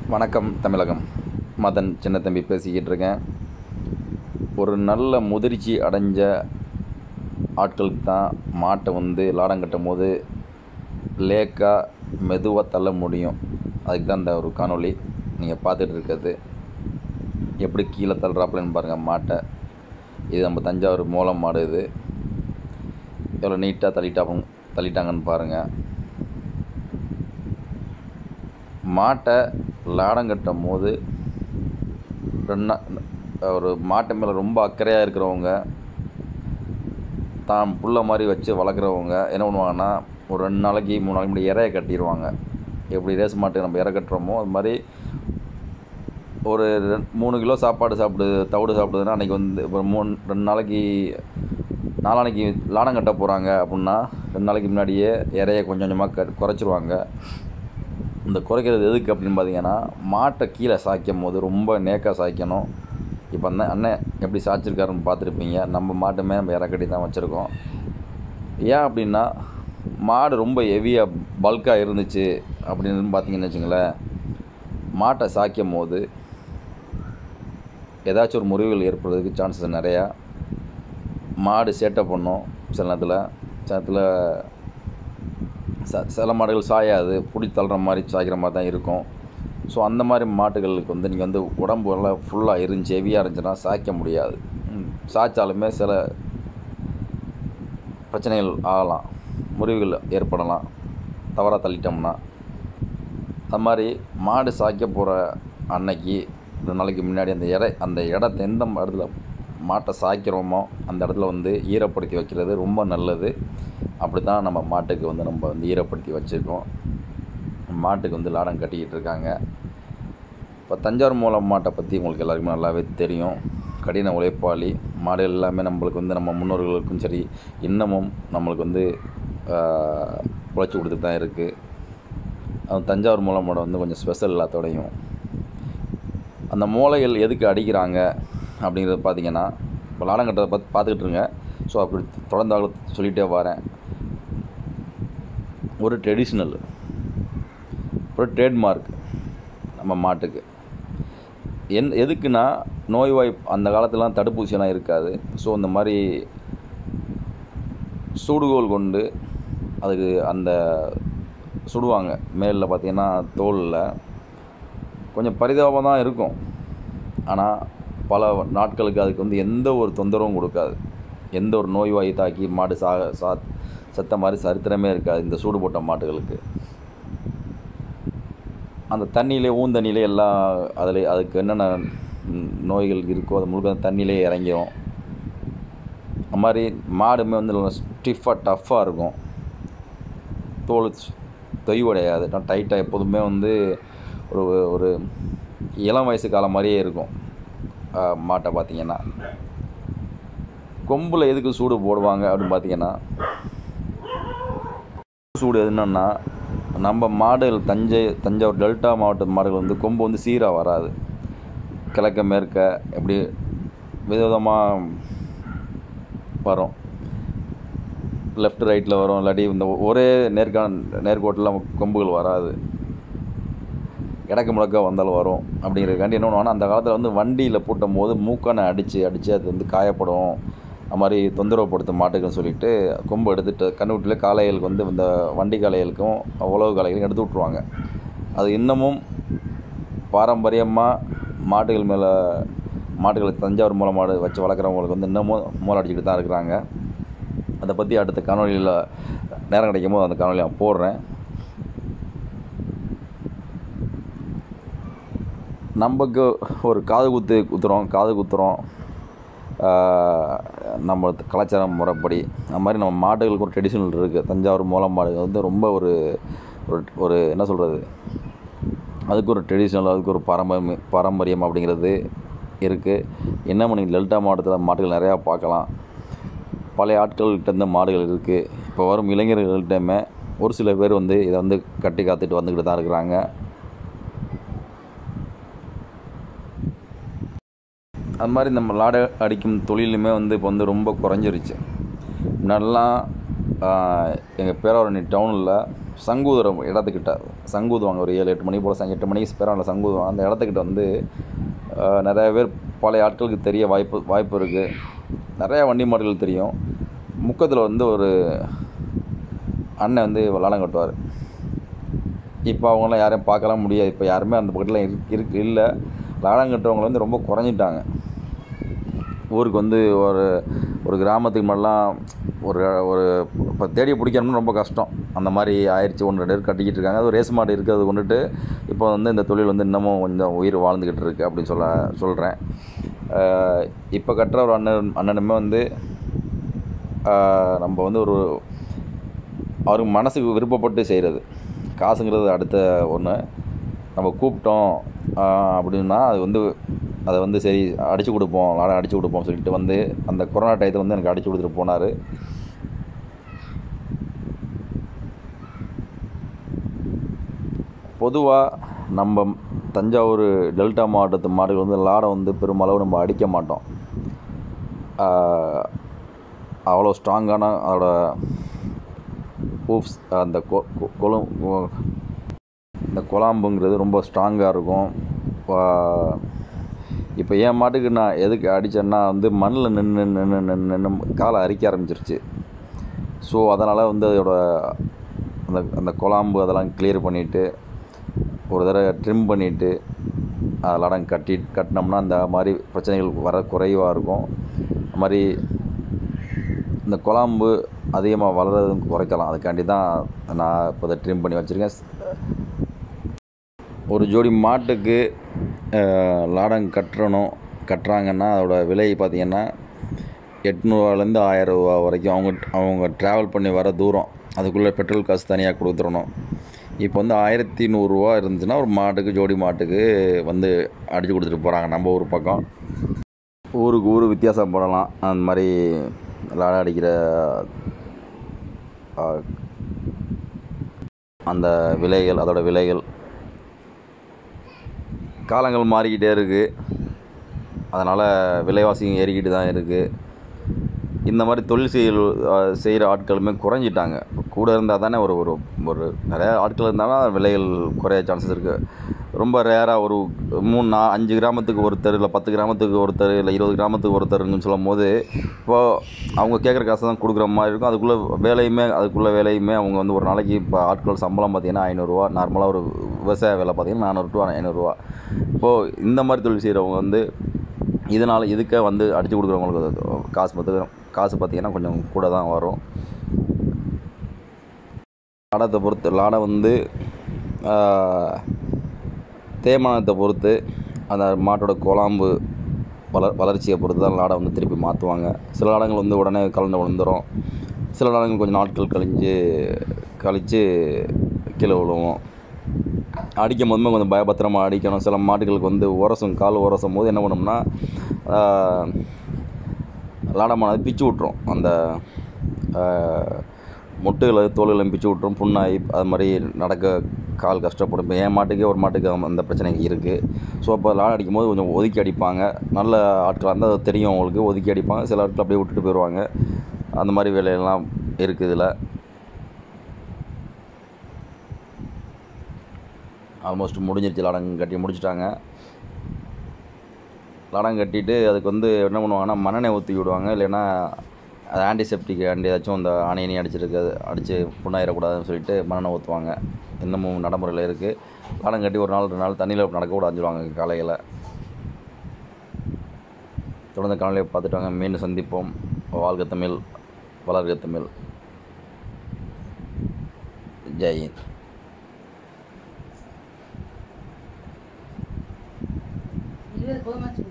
வணக்கம் தமிழகம் மதன் சின்னத்தம்பி பேசிக்கிட்டு இருக்கேன் ஒரு நல்ல முதிர்ச்சி அடைஞ்ச ஆட்களுக்கு தான் மாட்டை வந்து லாடம் கட்டும் போது லேக்காக மெதுவாக தள்ள முடியும் அதுக்கு தான் இந்த ஒரு காணொளி நீங்கள் பார்த்துட்டு இருக்கிறது எப்படி கீழே தள்ளுறாப்புலன்னு பாருங்கள் மாட்டை இது நம்ம தஞ்சாவூர் மூலம் மாடு இது எவ்வளோ நீட்டாக தள்ளிட்டாங்க தள்ளிட்டாங்கன்னு பாருங்கள் மாட்டை லாடம் கட்டும் போது ரெண்டு ஒரு மாட்டு மேலே ரொம்ப அக்கறையாக இருக்கிறவங்க தான் புள்ள மாதிரி வச்சு வளர்க்குறவங்க என்ன பண்ணுவாங்கன்னா ஒரு ரெண்டு நாளைக்கு மூணு நாளைக்கு முன்னாடி இறைய கட்டிடுவாங்க எப்படி ரேஸ் மாட்டுக்கு நம்ம இறை கட்டுறோமோ அது மாதிரி ஒரு ரெண்டு மூணு கிலோ சாப்பாடு சாப்பிடுது தவிடு சாப்பிடுதுன்னா அன்றைக்கி வந்து ஒரு மூணு ரெண்டு நாளைக்கு நாளானைக்கு லாடம் கட்ட போகிறாங்க அப்படின்னா ரெண்டு நாளைக்கு முன்னாடியே இறைய கொஞ்சம் கொஞ்சமாக க குறைச்சிருவாங்க இந்த குறைக்கிறது எதுக்கு அப்படின்னு பார்த்தீங்கன்னா மாட்டை கீழே சாய்க்கும் போது ரொம்ப நேக்காக சாய்க்கணும் இப்போ அந்த அண்ணன் எப்படி சாய்ச்சிருக்காருன்னு பார்த்துருப்பீங்க நம்ம மாட்டுமே நம்ம இறக்கடி தான் வச்சுருக்கோம் ஏன் அப்படின்னா மாடு ரொம்ப ஹெவியாக பல்காக இருந்துச்சு அப்படின்னு பார்த்தீங்கன்னு வச்சுங்களேன் மாட்டை சாய்க்கும் போது ஏதாச்சும் ஒரு முறிவுகள் ஏற்படுறதுக்கு சான்சஸ் நிறையா மாடு சேட்டை பண்ணும் சில நேரத்தில் சில நேரத்தில் ச சில மாடுகள் சாயாது பிடி தள்ளுற மாதிரி சாய்க்கிற மாதிரி தான் இருக்கும் ஸோ அந்த மாதிரி மாட்டுகளுக்கு வந்து நீங்கள் வந்து உடம்பு எல்லாம் ஃபுல்லாக இருந்துச்சு ஹெவியாக இருந்துச்சுன்னா சாய்க்க முடியாது ம், சாய்ச்சாலுமே சில பிரச்சனைகள் ஆகலாம் முறிவுகள் ஏற்படலாம் தவறாக தள்ளிட்டோம்னா அது மாதிரி மாடு சாய்க்க போகிற அன்னைக்கு ரெண்டு நாளைக்கு முன்னாடி அந்த இட அந்த இடத்த எந்த இடத்துல மாட்டை சாய்க்கிறோமோ அந்த இடத்துல வந்து ஈரப்படுத்தி வைக்கிறது ரொம்ப நல்லது அப்படி தான் நம்ம மாட்டுக்கு வந்து நம்ம வந்து ஈரப்படுத்தி வச்சுருக்கோம் மாட்டுக்கு வந்து லாடம் கட்டிக்கிட்டு இருக்காங்க இப்போ தஞ்சாவூர் மூலம் மாட்டை பற்றி உங்களுக்கு எல்லாருக்குமே நல்லாவே தெரியும் கடின உழைப்பாளி மாடு எல்லாமே நம்மளுக்கு வந்து நம்ம முன்னோர்களுக்கும் சரி இன்னமும் நம்மளுக்கு வந்து உழைச்சி கொடுத்துட்டு தான் இருக்குது அது தஞ்சாவூர் மூலம் மாடை வந்து கொஞ்சம் ஸ்பெஷல் எல்லாத்தோடையும் அந்த மூளைகள் எதுக்கு அடிக்கிறாங்க அப்படிங்கிறத பார்த்தீங்கன்னா இப்போ லாடம் கட்டுறதை பார்த்து பார்த்துக்கிட்டு இருங்க ஸோ அப்படி தொடர்ந்து அவங்களை சொல்லிகிட்டே வரேன் ஒரு ட்ரெடிஷ்னல் ஒரு ட்ரேட்மார்க் நம்ம மாட்டுக்கு என் எதுக்குன்னா நோய்வாய் அந்த காலத்துலலாம் தடுப்பூசியெல்லாம் இருக்காது ஸோ இந்த மாதிரி சூடுகோல் கொண்டு அதுக்கு அந்த சுடுவாங்க மேலில் பார்த்தீங்கன்னா தோலில் கொஞ்சம் பரிதாபம் தான் இருக்கும் ஆனால் பல நாட்களுக்கு அதுக்கு வந்து எந்த ஒரு தொந்தரவும் கொடுக்காது எந்த ஒரு நோய்வாய் தாக்கி மாடு சா சா செத்த மாதிரி சரித்திரமே இருக்காது இந்த சூடு போட்ட மாட்டுகளுக்கு அந்த தண்ணியிலே ஊந்தண்ணியிலே எல்லாம் அதில் அதுக்கு என்னென்ன ம், நோய்கள் இருக்கோ அது முழுக்க அந்த தண்ணியிலே இறங்கிரும் அது மாதிரி மாடுமே வந்து நல்லா ஸ்டிஃபாக டஃப்பாக இருக்கும் தோல் தொய்வடையாது டைட்டாக எப்போதுமே வந்து ஒரு ஒரு இளம் வயசு காலம் மாதிரியே இருக்கும் ஆ, மாட்டை பார்த்தீங்கன்னா கொம்பில் எதுக்கு சூடு போடுவாங்க அப்படின்னு பார்த்தீங்கன்னா சூடு என்னன்னா நம்ம மாடுகள் தஞ்சை தஞ்சாவூர் டெல்டா மாவட்ட மாடுகள் வந்து கொம்பு வந்து சீராக வராது கிழக்க மேற்க எப்படி விதவிதமாக வரும் லெஃப்ட் ரைட்டில் வரும் இல்லாட்டி இந்த ஒரே நேர்காண நேர்கோட்டில் கொம்புகள் வராது இடக்கு முழக்க வந்தாலும் வரும் அப்படிங்கிறதுக்காண்டி என்ன பண்ணுவாங்கன்னா அந்த காலத்தில் வந்து வண்டியில் பூட்டும் போது மூக்கானை அடித்து அடித்து அது வந்து காயப்படும் அது மாதிரி தொந்தரவுப்படுத்தும் மாட்டுக்குன்னு சொல்லிட்டு கொம்பு எடுத்துட்டு கண்ணுக்குட்டியில் காளைகளுக்கு வந்து இந்த வண்டி காளைகளுக்கும் உழவு காளைகளுக்கும் எடுத்து விட்ருவாங்க அது இன்னமும் பாரம்பரியமாக மாட்டுகள் மேலே மாட்டுகளை தஞ்சாவூர் மூல மாடு வச்சு வளர்க்குறவங்களுக்கு வந்து இன்னமும் மூளை அடிச்சுக்கிட்டு தான் இருக்கிறாங்க அதை பற்றி அடுத்த காணொலியில் நேரம் கிடைக்கும் போது அந்த காணொலி நான் போடுறேன் நமக்கு ஒரு காது குத்து குத்துறோம் காது குத்துறோம் ஆஹ் நம்ம கலாச்சாரம் முறைப்படி அந்த மாதிரி நம்ம மாடுகளுக்கு ஒரு ட்ரெடிஷ்னல் இருக்குது தஞ்சாவூர் மூலம் மாடு வந்து ரொம்ப ஒரு ஒரு ஒரு என்ன சொல்கிறது அதுக்கு ஒரு ட்ரெடிஷ்னல் அதுக்கு ஒரு பாரம்பரியம் பாரம்பரியம் அப்படிங்கிறது இருக்குது இன்னமும் நீங்கள் டெல்டா மாவட்டத்தில் மாடுகள் நிறையா பார்க்கலாம் பழைய ஆட்கள்கிட்ட இருந்த மாடுகள் இருக்குது இப்போ வரும் இளைஞர்கள்கிட்டமே ஒரு சில பேர் வந்து இதை வந்து கட்டி காத்துட்டு வந்துக்கிட்டு தான் இருக்கிறாங்க அது மாதிரி நம்ம லாட அடிக்கும் தொழிலுமே வந்து இப்போ வந்து ரொம்ப குறைஞ்சிருச்சு முன்னாடிலாம் எங்கள் பேராவரணி டவுனில் சங்கூதுற இடத்துக்கிட்ட சங்கூதுவாங்க ஒரு ஏழு எட்டு மணி போல் சங்க எட்டு மணிக்கு ஸ்பெரானில் சங்கூதுவாங்க அந்த இடத்துக்கிட்ட வந்து ஆஹ், நிறைய பேர் பழைய ஆட்களுக்கு தெரிய வாய்ப்பு வாய்ப்பு இருக்குது நிறையா வண்டி மாடுகள் தெரியும் முக்கத்தில் வந்து ஒரு அண்ணன் வந்து லாடம் கட்டுவார் இப்போ அவங்களாம் யாரையும் பார்க்கலாம் முடியாது இப்போ யாருமே அந்த பக்கத்தில் இருக்கு இருக்கு இல்லை லாடம் கட்டுறவங்க வந்து ரொம்ப குறைஞ்சிட்டாங்க ஊருக்கு வந்து ஒரு ஒரு கிராமத்துக்கு முன்னெல்லாம் ஒரு ஒரு இப்போ தேடி பிடிக்கணும்னு ரொம்ப கஷ்டம் அந்த மாதிரி ஆயிடுச்சு ஒன்று ரெண்டு பேர் கட்டிக்கிட்டு இருக்காங்க அது ரேஸ் மாடு இருக்கிறது கொண்டுட்டு இப்போ வந்து இந்த தொழில் வந்து இன்னமும் கொஞ்சம் உயிர் வாழ்ந்துக்கிட்டு இருக்குது அப்படின்னு சொல்ல சொல்கிறேன் இப்போ கட்டுற ஒரு அண்ணன் அண்ணனுமே வந்து ஆஹ், நம்ம வந்து ஒரு அவருக்கு மனசுக்கு விருப்பப்பட்டு செய்கிறது காசுங்கிறது அடுத்த ஒன்று நம்ம கூப்பிட்டோம் ஆஹ், அப்படின்னா அது வந்து அதை வந்து சரி அடித்து கொடுப்போம் லாடம் அடித்து கொடுப்போம் சொல்லிட்டு வந்து அந்த கொரோனா டயத்தில் வந்து எனக்கு அடித்து கொடுத்துட்டு போனார் பொதுவாக நம்ம தஞ்சாவூர் டெல்டா மாவட்டத்து மாடுகள் வந்து லாடம் வந்து பெருமளவு நம்ம அடிக்க மாட்டோம் ஆஹ், அவ்வளோ ஸ்ட்ராங்கான அதோட ஹூப்ஸ் அந்த கொ- கொ- கொலும் கொ- இந்த குழாம்புங்கிறது ரொம்ப ஸ்ட்ராங்காக இருக்கும் இப்போ என் மாட்டுக்கு நான் எதுக்கு அடித்தேன்னா வந்து மண்ணில் நின்று நின்று நின்று நின்று காலை அரிக்க ஆரம்பிச்சிருச்சு ஸோ அதனால் வந்து அதோட அந்த அந்த குழாம்பு அதெல்லாம் கிளியர் பண்ணிவிட்டு ஒரு தடவை ட்ரிம் பண்ணிவிட்டு அதெல்லாம் கட்டி கட்டினோம்னா அந்த மாதிரி பிரச்சனைகள் வர குறைவாக இருக்கும் அது மாதிரி இந்த குழாம்பு அதிகமாக வளர்றதும் குறைக்கலாம் அதுக்காண்டி தான் நான் இப்போ அதை ட்ரிம் பண்ணி வச்சுருக்கேன் ஒரு ஜோடி மாட்டுக்கு அஹ், லாடம் கட்டணும் கட்டுறாங்கன்னா அதோட விலை பார்த்திங்கன்னா எட்நூறுவாலேருந்து ஆயிரம் ரூபா வரைக்கும் அவங்க அவங்க ட்ராவல் பண்ணி வர தூரம் அதுக்குள்ளே பெட்ரோல் காசு தனியாக கொடுத்துடணும் இப்போ வந்து ஆயிரத்தி நூறுரூவா இருந்துச்சுன்னா ஒரு மாட்டுக்கு ஜோடி மாட்டுக்கு வந்து அடித்து கொடுத்துட்டு போகிறாங்க நம்ம ஊர் பக்கம் ஊருக்கு ஊர் வித்தியாசப்படலாம் அந்த மாதிரி லாடம் அடிக்கிற அஹ், அந்த விலைகள் அதோட விலைகள் காலங்கள் மாறிக்கிட்டே இருக்குது அதனால் விலைவாசியும் ஏறிக்கிட்டு தான் இருக்குது இந்த மாதிரி தொழில் செய்ய செய்கிற ஆட்களுமே குறைஞ்சிட்டாங்க கூட இருந்தால் தானே ஒரு ஒரு ஒரு நிறையா ஆட்கள் இருந்தாலும் விலைகள் குறைய சான்சஸ் இருக்குது ரொம்ப ரேராக ஒரு மூணு நா அஞ்சு கிராமத்துக்கு ஒருத்தர் இல்லை பத்து கிராமத்துக்கு ஒருத்தர் இல்லை இருபது கிராமத்துக்கு ஒருத்தர்னு சொல்லும் போது இப்போது அவங்க கேட்குற காசு தான் கொடுக்குற மாதிரி இருக்கும் அதுக்குள்ளே வேலையுமே அதுக்குள்ளே வேலையுமே அவங்க வந்து ஒரு நாளைக்கு இப்போ ஆட்கள் சம்பளம் பார்த்தீங்கன்னா ஐநூறுரூவா நார்மலாக ஒரு விவசாய வேலை பார்த்தீங்கன்னா நானூறு டு ஐநூறுரூவா இப்போது இந்த மாதிரி தொழில் செய்கிறவங்க வந்து இதனால் இதுக்கே வந்து அடித்து கொடுக்குறவங்களுக்கு காசு பார்த்து காசு பார்த்தீங்கன்னா கொஞ்சம் கூட தான் வரும் லாடத்தை பொறுத்து லாடம் வந்து ஆஹ், தேய்மானத்தை பொறுத்து அந்த மாட்டோட குழாம்பு வளர் வளர்ச்சியை பொறுத்து தான் லாடை வந்து திருப்பி மாற்றுவாங்க சில லாடங்கள் வந்து உடனே கலந்து விழுந்துரும் சில லாடங்கள் கொஞ்சம் நாட்கள் கழிஞ்சு கழித்து கீழே விழுவும் அடிக்கும் போதுமே கொஞ்சம் பயபத்திரமாக அடிக்கணும் சில மாட்டுகளுக்கு வந்து உரசும் கால் உரசும் போது என்ன பண்ணோம்னா லாடமானது பிச்சு விட்ரும் அந்த ஆஹ், முட்டுகளை தோல்களை பிச்சு விட்ரும் புண்ணாகி அது மாதிரி நடக்க கால் கஷ்டப்படும் இப்போ என் மாட்டுக்கே ஒரு மாட்டுக்கு அந்த- அந்த பிரச்சனை இருக்குது ஸோ அப்போ லாடம் அடிக்கும் போது கொஞ்சம் ஒதுக்கி அடிப்பாங்க நல்ல ஆட்களாக இருந்தால் அது தெரியும் அவங்களுக்கு ஒதுக்கி அடிப்பாங்க சில ஆட்கள் அப்படியே விட்டுட்டு போயிடுவாங்க அந்த மாதிரி வேலையெல்லாம் இருக்குது இதில் ஆல்மோஸ்ட் முடிஞ்சிருச்சு லாடம் கட்டி முடிச்சிட்டாங்க லாடம் கட்டிட்டு அதுக்கு வந்து என்ன பண்ணுவாங்கன்னா மண்ணெண்ணெய் ஊற்றி விடுவாங்க இல்லைன்னா அது ஆன்டிசெப்டிக் ஆண்டி ஏதாச்சும் அந்த ஆணையனி அடிச்சிருக்கு அடித்து புண்ணாயிடக்கூடாதுன்னு சொல்லிட்டு மண்ணெண்ணெய் ஊற்றுவாங்க இன்னமும் நடைமுறையில் இருக்குது லாடம் கட்டி ஒரு நாள் ரெண்டு நாள் தண்ணியில் நடக்க கூட அஞ்சுருவாங்க காலையில் தொடர்ந்து காலையில் பார்த்துட்டு வாங்க மீண்டும் சந்திப்போம் வாழ்க தமிழ் வளர்க தமிழ் ஜெய் ஹிந்த் இருபது போதுமாச்சு